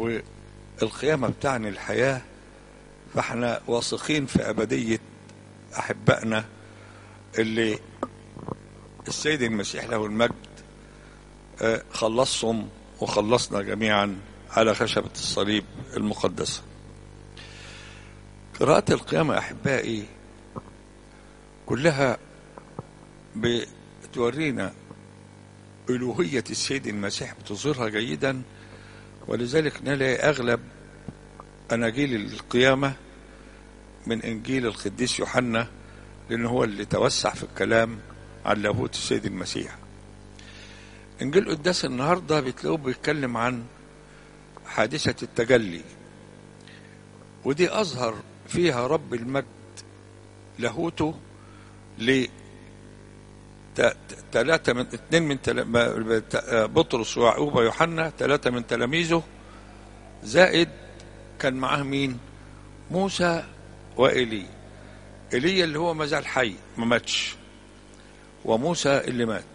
والقيامة بتعني الحياة فاحنا واثقين في أبدية أحبائنا اللي السيد المسيح له المجد آه، خلصهم وخلصنا جميعا على خشبة الصليب المقدسة قراءة القيامة أحبائي كلها بتورينا ألوهية السيد المسيح بتظهرها جيدا ولذلك نلاقي أغلب أناجيل القيامة من إنجيل القديس يوحنا لأنه هو اللي توسع في الكلام عن لاهوت السيد المسيح إنجيل قداس النهاردة بتلاقوه بيتكلم عن حادثة التجلي ودي أظهر فيها رب المجد لاهوته ل ثلاثة من اثنين من تل... ما- ت- بطرس ويعقوب ويوحنا ثلاثة من تلاميذه زائد كان معاه مين؟ موسى وإيليا إيليا اللي هو ما زال حي ما ماتش وموسى اللي مات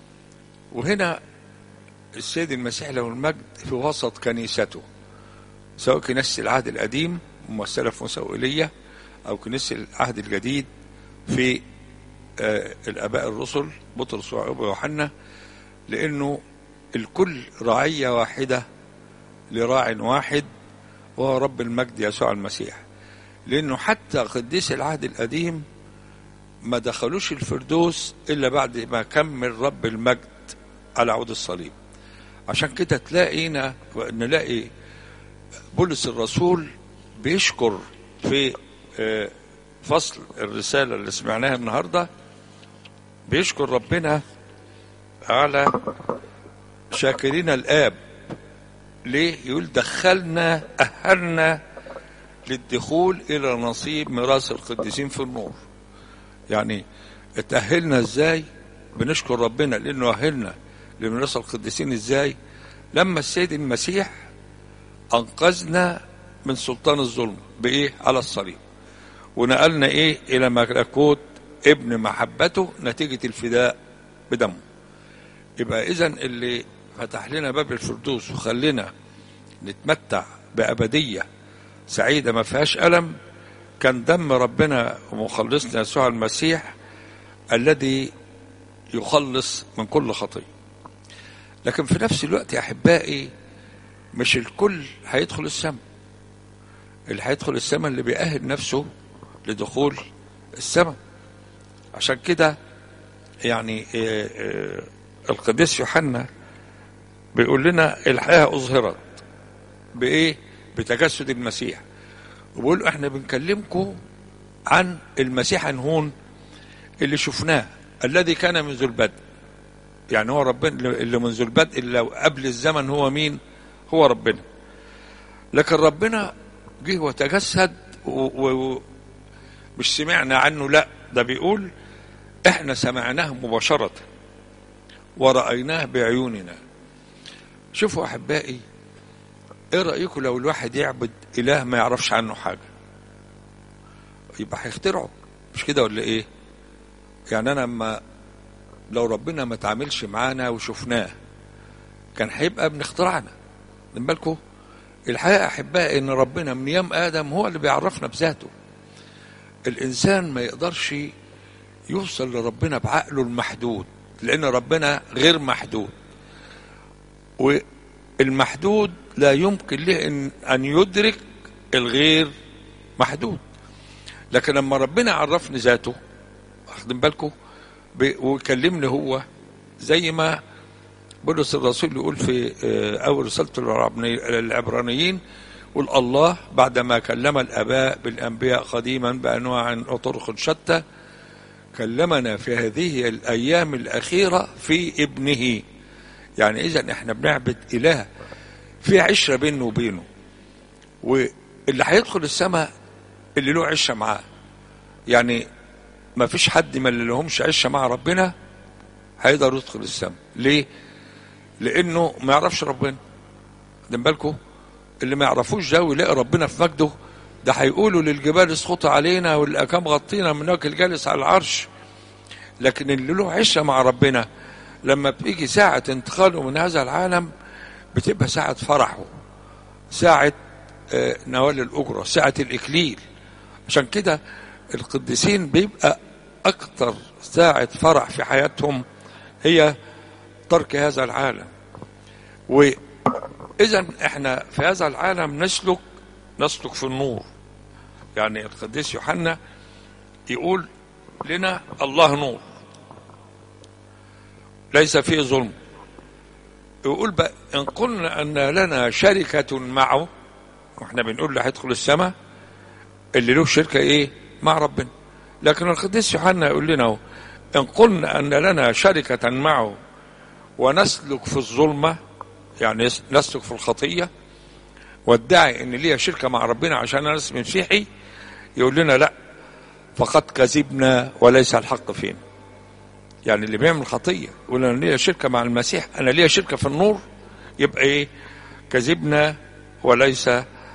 وهنا السيد المسيح له المجد في وسط كنيسته سواء كنيسة العهد القديم ممثلة في موسى وإيليا أو كنيسة العهد الجديد في آه، الآباء الرسل بطرس ويعقوب ويوحنا لأنه الكل رعية واحدة لراع واحد وهو رب المجد يسوع المسيح لأنه حتى قديس العهد القديم ما دخلوش الفردوس إلا بعد ما كمل رب المجد على عود الصليب عشان كده تلاقينا نلاقي بولس الرسول بيشكر في آه، فصل الرسالة اللي سمعناها النهاردة بيشكر ربنا على شاكرين الآب ليه يقول دخلنا أهلنا للدخول إلى نصيب ميراث القديسين في النور يعني اتأهلنا ازاي بنشكر ربنا لأنه أهلنا لميراث القديسين ازاي لما السيد المسيح أنقذنا من سلطان الظلم بإيه على الصليب ونقلنا إيه إلى ملكوت ابن محبته نتيجة الفداء بدمه يبقى إذا اللي فتح لنا باب الفردوس وخلينا نتمتع بأبدية سعيدة ما فيهاش ألم كان دم ربنا ومخلصنا يسوع المسيح الذي يخلص من كل خطية لكن في نفس الوقت يا أحبائي مش الكل هيدخل السماء اللي هيدخل السماء اللي بيأهل نفسه لدخول السماء عشان كده يعني آه، آه، القديس يوحنا بيقول لنا الحياة أظهرت بإيه؟ بتجسد المسيح وبيقول احنا بنكلمكم عن المسيح هنهون اللي شفناه الذي كان منذ البدء يعني هو ربنا اللي منذ البدء اللي لو قبل الزمن هو مين هو ربنا لكن ربنا جه وتجسد و- و- مش سمعنا عنه لا ده بيقول احنا سمعناه مباشرة ورأيناه بعيوننا شوفوا أحبائي ايه رأيكم لو الواحد يعبد إله ما يعرفش عنه حاجة يبقى هيخترعه مش كده ولا ايه يعني انا لما لو ربنا ما تعاملش معانا وشفناه كان هيبقى من اختراعنا من بالكم الحقيقة أحبائي إن ربنا من يوم آدم هو اللي بيعرفنا بذاته الإنسان ما يقدرش يوصل لربنا بعقله المحدود لأن ربنا غير محدود والمحدود لا يمكن له إن, أن يدرك الغير محدود لكن لما ربنا عرفني ذاته واخدين بالكم ب- ويكلمني هو زي ما بولس الرسول يقول في آه، أول رسالته للعبراني- للعبرانيين يقول الله بعدما كلم الآباء بالأنبياء قديما بأنواع وطرق شتى كلمنا في هذه الأيام الأخيرة في ابنه يعني إذا إحنا بنعبد إله في عشرة بينه وبينه واللي هيدخل السماء اللي له عشرة معاه يعني ما فيش حد من اللي لهمش عشرة مع ربنا هيقدر يدخل السماء ليه لانه ما يعرفش ربنا خدين بالكم اللي ما يعرفوش ده ويلاقي ربنا في مجده ده هيقولوا للجبال اسقطوا علينا والاكام غطينا من وجه الجالس على العرش لكن اللي له عشره مع ربنا لما بتيجي ساعه انتقاله من هذا العالم بتبقى ساعه فرحه ساعة آه، نوال الأجرة ساعة الإكليل عشان كده القديسين بيبقى أكتر ساعة فرح في حياتهم هي ترك هذا العالم وإذا احنا في هذا العالم نسلك نسلك في النور يعني القديس يوحنا يقول لنا الله نور ليس فيه ظلم يقول بقى إن قلنا أن لنا شركة معه واحنا بنقول له هيدخل السماء اللي له شركة ايه مع ربنا لكن القديس يوحنا يقول لنا اهو ان قلنا ان لنا شركة معه ونسلك في الظلمة يعني نسلك في الخطية وادعي ان ليا شركة مع ربنا عشان انا اسمي مسيحي يقول لنا لا فقد كذبنا وليس الحق فينا يعني اللي بيعمل خطية يقول انا ليا شركة مع المسيح انا ليا شركة في النور يبقى ايه كذبنا وليس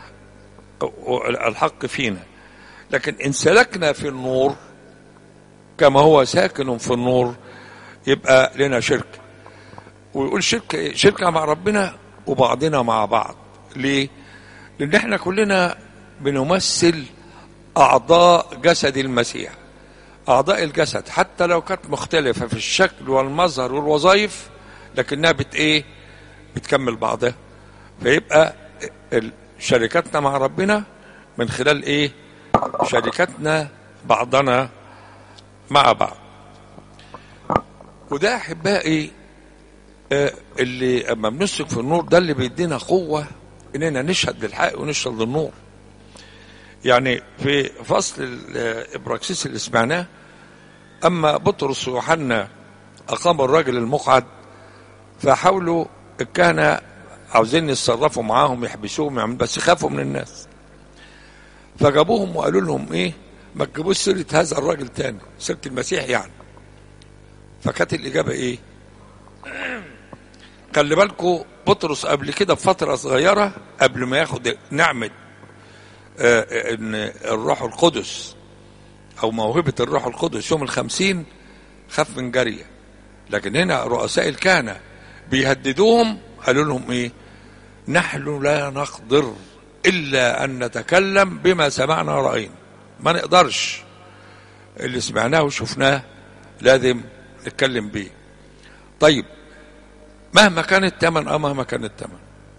الحق فينا لكن إن سلكنا في النور كما هو ساكن في النور يبقى لنا شركة ويقول شركة شركة مع ربنا وبعضنا مع بعض ليه؟ لأن احنا كلنا بنمثل أعضاء جسد المسيح أعضاء الجسد حتى لو كانت مختلفة في الشكل والمظهر والوظائف لكنها بت إيه؟ بتكمل بعضها فيبقى شركتنا مع ربنا من خلال ايه شركتنا بعضنا مع بعض وده احبائي آه اللي اما بنسلك في النور ده اللي بيدينا قوه اننا نشهد للحق ونشهد للنور يعني في فصل الابراكسيس اللي سمعناه اما بطرس ويوحنا اقاموا الراجل المقعد فحاولوا الكهنه عاوزين يتصرفوا معاهم يحبسوهم يعملوا بس خافوا من الناس فجابوهم وقالوا لهم ايه ما تجيبوش سيره هذا الراجل تاني سيره المسيح يعني فكانت الاجابه ايه خلي بالكم بطرس قبل كده بفتره صغيره قبل ما ياخد نعمه آه ان الروح القدس او موهبه الروح القدس يوم الخمسين خاف من جاريه لكن هنا رؤساء الكهنه بيهددوهم قالوا لهم ايه نحن لا نقدر الا ان نتكلم بما سمعنا راينا ما نقدرش اللي سمعناه وشفناه لازم نتكلم بيه طيب مهما كان الثمن اه مهما كان الثمن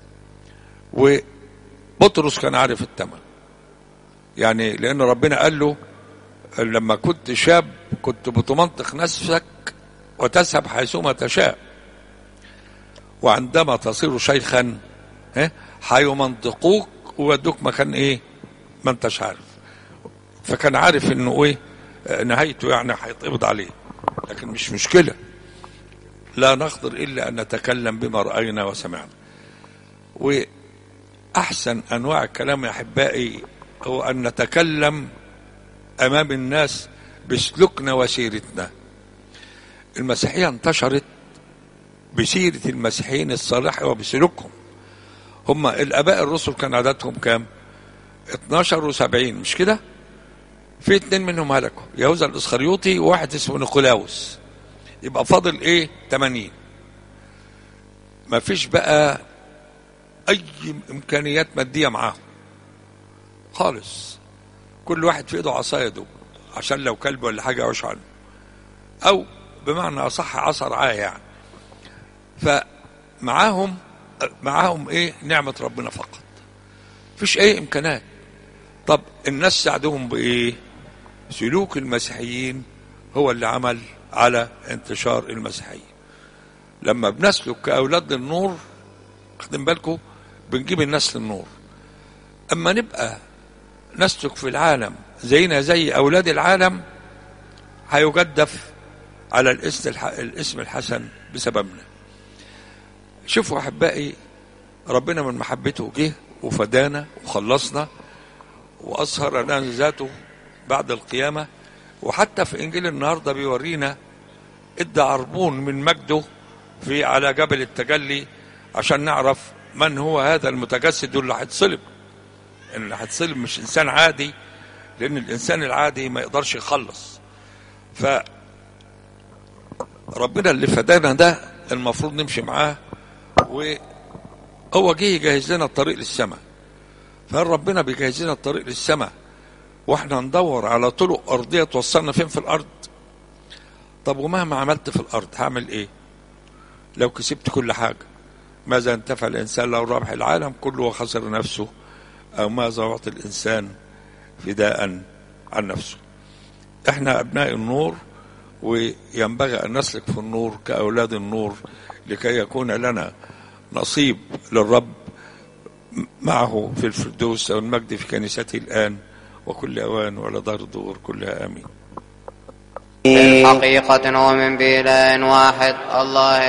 وبطرس كان عارف الثمن يعني لان ربنا قال له لما كنت شاب كنت بتمنطق نفسك وتذهب حيثما تشاء وعندما تصير شيخا هيمنطقوك ويودوك مكان ايه ما انتش عارف فكان عارف انه ايه نهايته يعني هيتقبض عليه لكن مش مشكله لا نقدر الا ان نتكلم بما راينا وسمعنا واحسن انواع الكلام يا احبائي هو ان نتكلم امام الناس بسلوكنا وسيرتنا المسيحيه انتشرت بسيرة المسيحيين الصالح وبسلوكهم هم الآباء الرسل كان عددهم كام 12 و70 مش كده في اتنين منهم هلكوا يهوذا الاسخريوطي وواحد اسمه نيقولاوس يبقى فاضل ايه 80 ما فيش بقى اي امكانيات ماديه معاهم خالص كل واحد في ايده عصايه دوب عشان لو كلب ولا حاجه يعوش عنه او بمعنى اصح عصا رعايه يعني فمعاهم معاهم ايه نعمة ربنا فقط فيش اي امكانات طب الناس ساعدوهم بايه سلوك المسيحيين هو اللي عمل على انتشار المسيحية لما بنسلك كأولاد للنور خدين بالكم بنجيب الناس للنور اما نبقى نسلك في العالم زينا زي اولاد العالم هيجدف على الاسم الاسم الحسن بسببنا شوفوا احبائي ربنا من محبته جه وفدانا وخلصنا واظهر لنا ذاته بعد القيامه وحتى في انجيل النهارده بيورينا ادى عربون من مجده في على جبل التجلي عشان نعرف من هو هذا المتجسد اللي هيتصلب اللي هيتصلب مش انسان عادي لان الانسان العادي ما يقدرش يخلص ف ربنا اللي فدانا ده المفروض نمشي معاه وهو جه يجهز لنا الطريق للسماء فهل ربنا بيجهز لنا الطريق للسماء واحنا ندور على طرق ارضيه توصلنا فين في الارض طب ومهما عملت في الارض هعمل ايه لو كسبت كل حاجه ماذا انتفع الانسان لو ربح العالم كله وخسر نفسه او ماذا يعطي الانسان فداء عن نفسه احنا ابناء النور وينبغي ان نسلك في النور كاولاد النور لكي يكون لنا نصيب للرب معه في الفردوس والمجد في كنيسته الان وكل اوان ولا دار دور كلها امين من حقيقة ومن بإله واحد الله